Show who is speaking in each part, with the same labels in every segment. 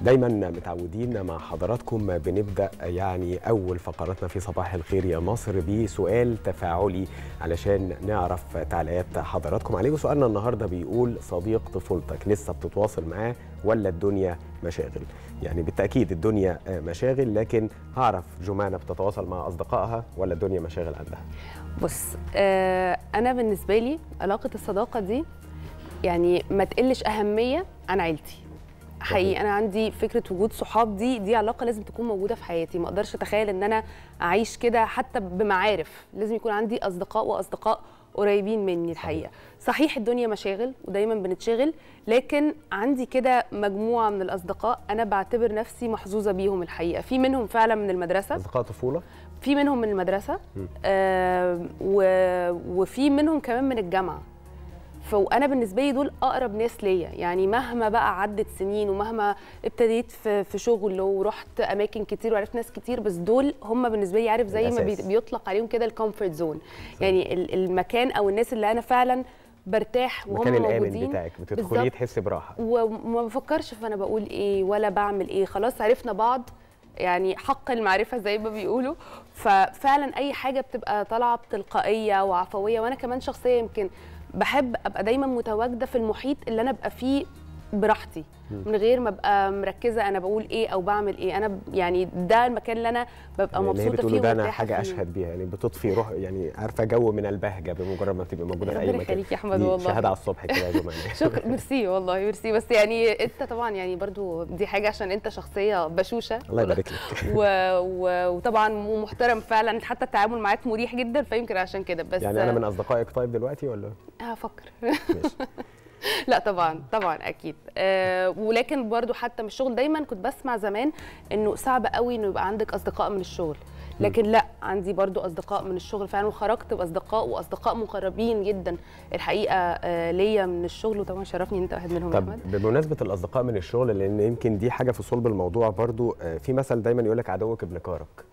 Speaker 1: دايما متعودين مع حضراتكم بنبدا يعني اول فقراتنا في صباح الخير يا مصر بسؤال تفاعلي علشان نعرف تعليقات حضراتكم عليه وسؤالنا النهارده بيقول صديق طفولتك لسه بتتواصل معاه ولا الدنيا مشاغل يعني بالتاكيد الدنيا مشاغل لكن هعرف جمانه بتتواصل مع اصدقائها ولا الدنيا مشاغل عندها
Speaker 2: بص آه انا بالنسبه لي علاقه الصداقه دي يعني ما تقلش اهميه عن عيلتي حقيقي انا عندي فكره وجود صحاب دي دي علاقه لازم تكون موجوده في حياتي ما اقدرش اتخيل ان انا اعيش كده حتى بمعارف لازم يكون عندي اصدقاء واصدقاء قريبين مني الحقيقه صحيح الدنيا مشاغل ودايما بنتشغل لكن عندي كده مجموعه من الاصدقاء انا بعتبر نفسي محظوظه بيهم الحقيقه في منهم فعلا من المدرسه
Speaker 1: اصدقاء طفوله
Speaker 2: في منهم من المدرسه آه و... وفي منهم كمان من الجامعه فانا بالنسبه لي دول اقرب ناس ليا يعني مهما بقى عدت سنين ومهما ابتديت في في شغل ورحت اماكن كتير وعرفت ناس كتير بس دول هم بالنسبه لي عارف زي ما
Speaker 1: الأساس.
Speaker 2: بيطلق عليهم كده الكومفورت زون يعني ال- المكان او الناس اللي انا فعلا برتاح وهم
Speaker 1: المكان الامن
Speaker 2: موجودين
Speaker 1: بتاعك بتدخليه
Speaker 2: بالظبط.
Speaker 1: تحس براحه
Speaker 2: وما بفكرش في انا بقول ايه ولا بعمل ايه خلاص عرفنا بعض يعني حق المعرفه زي ما بيقولوا ففعلا اي حاجه بتبقى طالعه بتلقائيه وعفويه وانا كمان شخصيه يمكن بحب ابقى دايما متواجده في المحيط اللي انا ابقى فيه براحتي من غير ما ابقى مركزه انا بقول ايه او بعمل ايه انا ب- يعني ده المكان اللي انا ببقى
Speaker 1: اللي هي
Speaker 2: مبسوطه
Speaker 1: بتقوله
Speaker 2: فيه
Speaker 1: ده انا
Speaker 2: ومرتاحة
Speaker 1: حاجه
Speaker 2: فيه.
Speaker 1: اشهد بيها يعني بتطفي روح يعني عارفه جو من البهجه بمجرد ما تبقى موجوده في اي
Speaker 2: ربنا
Speaker 1: مكان
Speaker 2: يخليك يا احمد
Speaker 1: دي
Speaker 2: والله.
Speaker 1: شهاده على الصبح كده يا جماعه
Speaker 2: شكرا ميرسي والله ميرسي بس يعني انت طبعا يعني برضو دي حاجه عشان انت شخصيه بشوشه
Speaker 1: الله يبارك لك
Speaker 2: و... و... وطبعا محترم فعلا حتى التعامل معاك مريح جدا فيمكن عشان كده بس
Speaker 1: يعني انا من اصدقائك طيب دلوقتي ولا
Speaker 2: هفكر
Speaker 1: ماشي
Speaker 2: لا طبعا طبعا اكيد أه ولكن برضو حتى من الشغل دايما كنت بسمع زمان انه صعب قوي انه يبقى عندك اصدقاء من الشغل لكن لا عندي برضو اصدقاء من الشغل فعلا وخرجت باصدقاء واصدقاء مقربين جدا الحقيقه أه ليا من الشغل وطبعا شرفني ان انت واحد منهم يا
Speaker 1: طب
Speaker 2: احمد
Speaker 1: بمناسبه الاصدقاء من الشغل لان يمكن دي حاجه في صلب الموضوع برضو آه، في مثل دايما يقول لك عدوك ابن كارك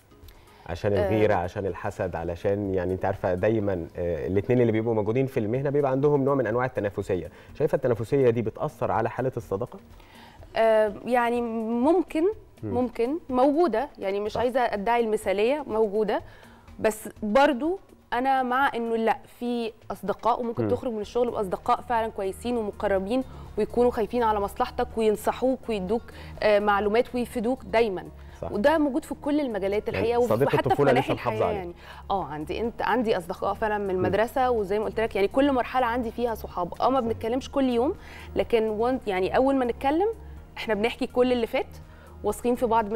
Speaker 1: عشان الغيره عشان الحسد علشان يعني انت عارفه دايما الاثنين اللي بيبقوا موجودين في المهنه بيبقى عندهم نوع من انواع التنافسيه شايفه التنافسيه دي بتاثر على حاله الصداقه
Speaker 2: آه، يعني ممكن ممكن موجوده يعني مش
Speaker 1: صح.
Speaker 2: عايزه ادعي المثاليه موجوده بس برضو انا مع انه لا في اصدقاء وممكن تخرج من الشغل باصدقاء فعلا كويسين ومقربين ويكونوا خايفين على مصلحتك وينصحوك ويدوك آه، معلومات ويفيدوك دايما
Speaker 1: صح.
Speaker 2: وده موجود في كل المجالات
Speaker 1: يعني
Speaker 2: الحقيقه وف-
Speaker 1: صديق
Speaker 2: وحتى في
Speaker 1: الطفولة لسه
Speaker 2: مناحي
Speaker 1: محافظة
Speaker 2: الحياه
Speaker 1: عليه.
Speaker 2: يعني اه عندي انت عندي اصدقاء فعلا من المدرسه وزي ما قلت لك يعني كل مرحله عندي فيها صحاب اه ما بنتكلمش كل يوم لكن وان يعني اول ما نتكلم احنا بنحكي كل اللي فات واثقين في بعض 100%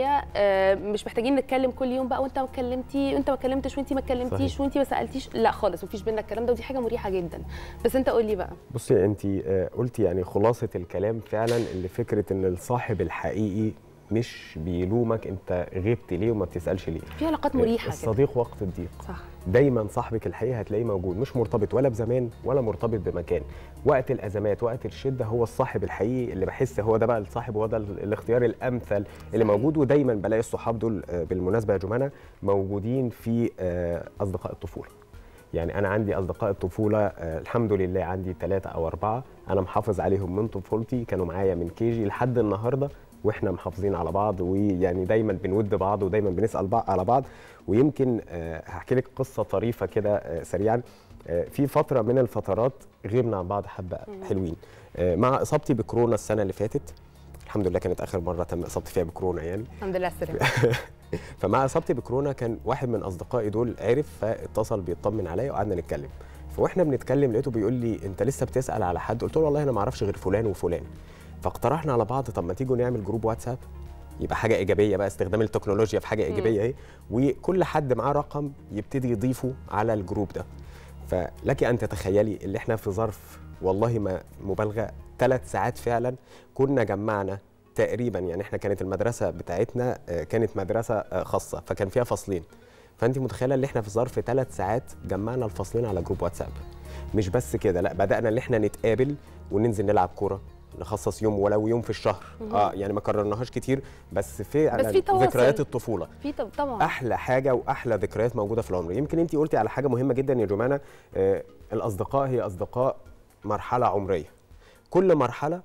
Speaker 2: آه مش محتاجين نتكلم كل يوم بقى وانت ما اتكلمتي وانت ما اتكلمتش وانت ما اتكلمتيش
Speaker 1: صحيح.
Speaker 2: وانت ما سالتيش لا خالص مفيش بينا الكلام ده ودي حاجه مريحه جدا بس انت قول لي بقى
Speaker 1: بصي انت آه، قلتي يعني خلاصه الكلام فعلا اللي فكره ان الصاحب الحقيقي مش بيلومك انت غبت ليه وما بتسالش ليه
Speaker 2: في علاقات مريحه كده
Speaker 1: الصديق وقت الضيق
Speaker 2: صح
Speaker 1: دايما صاحبك الحقيقي هتلاقيه موجود مش مرتبط ولا بزمان ولا مرتبط بمكان وقت الازمات وقت الشده هو الصاحب الحقيقي اللي بحس هو ده بقى الصاحب وهو ده ال- الاختيار الامثل اللي
Speaker 2: صحيح.
Speaker 1: موجود ودايما بلاقي الصحاب دول آه، بالمناسبه يا جمانه موجودين في آه، اصدقاء الطفوله يعني انا عندي اصدقاء الطفوله آه، الحمد لله عندي ثلاثة او اربعه انا محافظ عليهم من طفولتي كانوا معايا من كيجي لحد النهارده واحنا محافظين على بعض ويعني دايما بنود بعض ودايما بنسال بعض على بعض ويمكن آه، هحكي لك قصه طريفه كده آه، سريعا آه، في فتره من الفترات غبنا عن بعض حبه حلوين آه، مع اصابتي بكورونا السنه اللي فاتت الحمد لله كانت اخر مره تم اصابتي فيها بكورونا يعني
Speaker 2: الحمد لله على السلامه
Speaker 1: فمع اصابتي بكورونا كان واحد من اصدقائي دول عرف فاتصل بيطمن عليا وقعدنا نتكلم فواحنا بنتكلم لقيته بيقول لي انت لسه بتسال على حد قلت له والله انا ما اعرفش غير فلان وفلان فاقترحنا على بعض طب ما تيجوا نعمل جروب واتساب يبقى حاجه ايجابيه بقى استخدام التكنولوجيا في حاجه ايجابيه اهي وكل حد معاه رقم يبتدي يضيفه على الجروب ده فلك ان تتخيلي اللي احنا في ظرف والله ما مبالغه ثلاث ساعات فعلا كنا جمعنا تقريبا يعني احنا كانت المدرسه بتاعتنا آه، كانت مدرسه آه، خاصه فكان فيها فصلين فانت متخيله ان احنا في ظرف ثلاث ساعات جمعنا الفصلين على جروب واتساب مش بس كده لا بدانا ان احنا نتقابل وننزل نلعب كوره نخصص يوم ولو يوم في الشهر اه يعني ما كررناهاش كتير بس فعلا
Speaker 2: بس في تواصل.
Speaker 1: ذكريات الطفوله
Speaker 2: في طب- طبعا
Speaker 1: احلى حاجه واحلى ذكريات موجوده في العمر يمكن انت قلتي على حاجه مهمه جدا يا جمانه آه الاصدقاء هي اصدقاء مرحله عمريه كل مرحله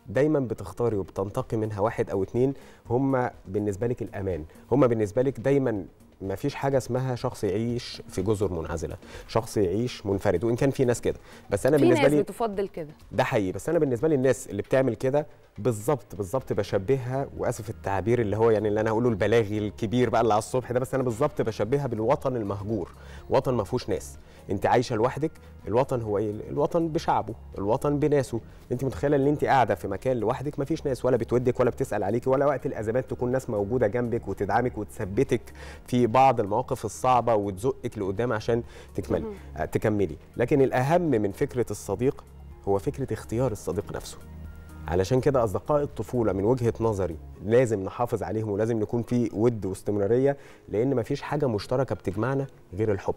Speaker 1: دايما بتختاري وبتنتقي منها واحد او اتنين هم بالنسبه لك الامان هم بالنسبه لك دايما ما فيش حاجه اسمها شخص يعيش في جزر منعزله شخص يعيش منفرد وان كان في ناس كده بس انا
Speaker 2: في
Speaker 1: بالنسبه
Speaker 2: ناس
Speaker 1: لي
Speaker 2: بتفضل كده
Speaker 1: ده حقيقي بس انا بالنسبه لي الناس اللي بتعمل كده بالظبط بالظبط بشبهها واسف التعبير اللي هو يعني اللي انا هقوله البلاغي الكبير بقى اللي على الصبح ده بس انا بالظبط بشبهها بالوطن المهجور وطن ما فيهوش ناس انت عايشه لوحدك الوطن هو ايه الوطن بشعبه الوطن بناسه انت متخيله ان انت قاعده في مكان لوحدك ما فيش ناس ولا بتودك ولا بتسال عليكي ولا وقت الازمات تكون ناس موجوده جنبك وتدعمك وتثبتك في بعض المواقف الصعبه وتزقك لقدام عشان تكملي آه، تكملي لكن الاهم من فكره الصديق هو فكره اختيار الصديق نفسه علشان كده اصدقاء الطفوله من وجهه نظري لازم نحافظ عليهم ولازم نكون في ود واستمراريه لان مفيش حاجه مشتركه بتجمعنا غير الحب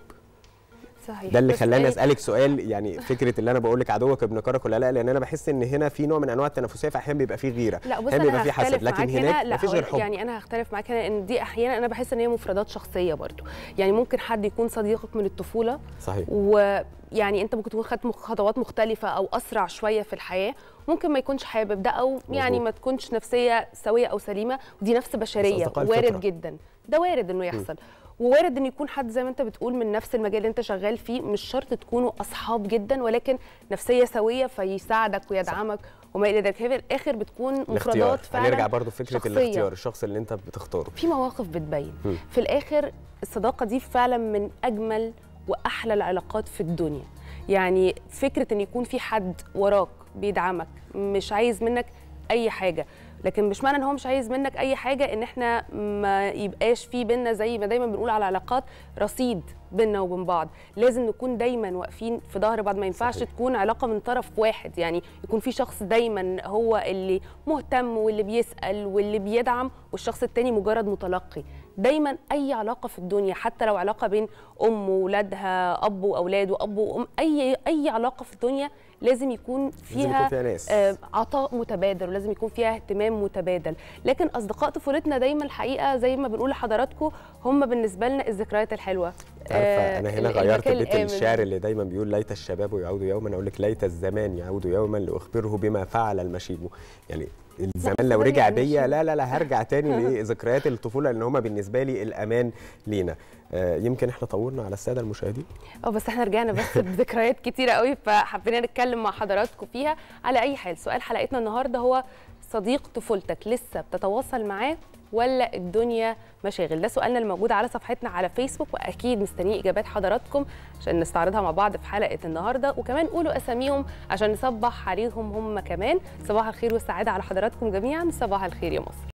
Speaker 2: صحيح
Speaker 1: ده اللي
Speaker 2: بس
Speaker 1: خلاني
Speaker 2: يعني
Speaker 1: اسالك سؤال يعني فكره اللي انا بقول لك عدوك ابن كرك ولا لا لان انا بحس ان هنا في نوع من انواع التنافسيه فاحيانا بيبقى فيه غيره
Speaker 2: لا بص
Speaker 1: احيانا
Speaker 2: انا
Speaker 1: بيبقى فيه حسد
Speaker 2: هختلف
Speaker 1: لكن
Speaker 2: معاك هنا
Speaker 1: هناك
Speaker 2: لا
Speaker 1: مفيش غير
Speaker 2: هقول-
Speaker 1: حب
Speaker 2: يعني انا هختلف معاك هنا ان دي احيانا انا بحس ان هي مفردات شخصيه برضو يعني ممكن حد يكون صديقك من الطفوله
Speaker 1: صحيح
Speaker 2: ويعني انت ممكن تكون خدت مخ- خطوات مختلفه او اسرع شويه في الحياه ممكن ما يكونش حابب ده او يعني
Speaker 1: مظبوط.
Speaker 2: ما تكونش نفسيه سويه او سليمه ودي نفس بشريه
Speaker 1: أصدقاء الفطرة.
Speaker 2: وارد جدا ده وارد انه يحصل ووارد ان يكون حد زي ما انت بتقول من نفس المجال اللي انت شغال فيه مش شرط تكونوا اصحاب جدا ولكن نفسيه سويه فيساعدك ويدعمك وما الى ذلك هي في الاخر بتكون
Speaker 1: الاختيار
Speaker 2: مفردات فعلا
Speaker 1: هنرجع برضو فكره
Speaker 2: شخصية.
Speaker 1: الاختيار الشخص اللي انت بتختاره
Speaker 2: في مواقف بتبين
Speaker 1: مم.
Speaker 2: في الاخر الصداقه دي فعلا من اجمل واحلى العلاقات في الدنيا يعني فكره ان يكون في حد وراك بيدعمك مش عايز منك اي حاجه لكن مش معنى ان هو مش عايز منك اي حاجه ان احنا ما يبقاش في بينا زي ما دايما بنقول على العلاقات رصيد بينا وبين بعض لازم نكون دايما واقفين في ظهر بعض ما ينفعش
Speaker 1: صحيح.
Speaker 2: تكون علاقه من طرف واحد يعني يكون في شخص دايما هو اللي مهتم واللي بيسال واللي بيدعم والشخص التاني مجرد متلقي دايما اي علاقه في الدنيا حتى لو علاقه بين ام واولادها اب واولاده اب وام اي اي علاقه في الدنيا لازم يكون
Speaker 1: لازم
Speaker 2: فيها
Speaker 1: يكون فيها ناس
Speaker 2: آه، عطاء متبادل ولازم يكون فيها اهتمام متبادل لكن اصدقاء طفولتنا دايما الحقيقه زي ما بنقول لحضراتكم هم بالنسبه لنا الذكريات الحلوه
Speaker 1: عارفه
Speaker 2: آه،
Speaker 1: انا هنا
Speaker 2: ال-
Speaker 1: غيرت
Speaker 2: المكان
Speaker 1: بيت
Speaker 2: الآمن.
Speaker 1: الشعر اللي دايما بيقول ليت الشباب يعود يوما اقول لك ليت الزمان يعود يوما لاخبره بما فعل المشيب يعني الزمان لو
Speaker 2: زمان
Speaker 1: رجع
Speaker 2: المشيب.
Speaker 1: بيا لا لا لا هرجع تاني لذكريات الطفوله لان هم بالنسبه لي الامان لينا آه، يمكن احنا طولنا على الساده المشاهدين
Speaker 2: اه بس احنا رجعنا بس بذكريات كتيره قوي فحبينا نتكلم مع حضراتكم فيها على اي حال سؤال حلقتنا النهارده هو صديق طفولتك لسه بتتواصل معاه ولا الدنيا مشاغل ده سؤالنا الموجود على صفحتنا على فيسبوك واكيد مستنيين اجابات حضراتكم عشان نستعرضها مع بعض في حلقه النهارده وكمان قولوا اساميهم عشان نصبح عليهم هم كمان صباح الخير والسعاده على حضراتكم جميعا صباح الخير يا مصر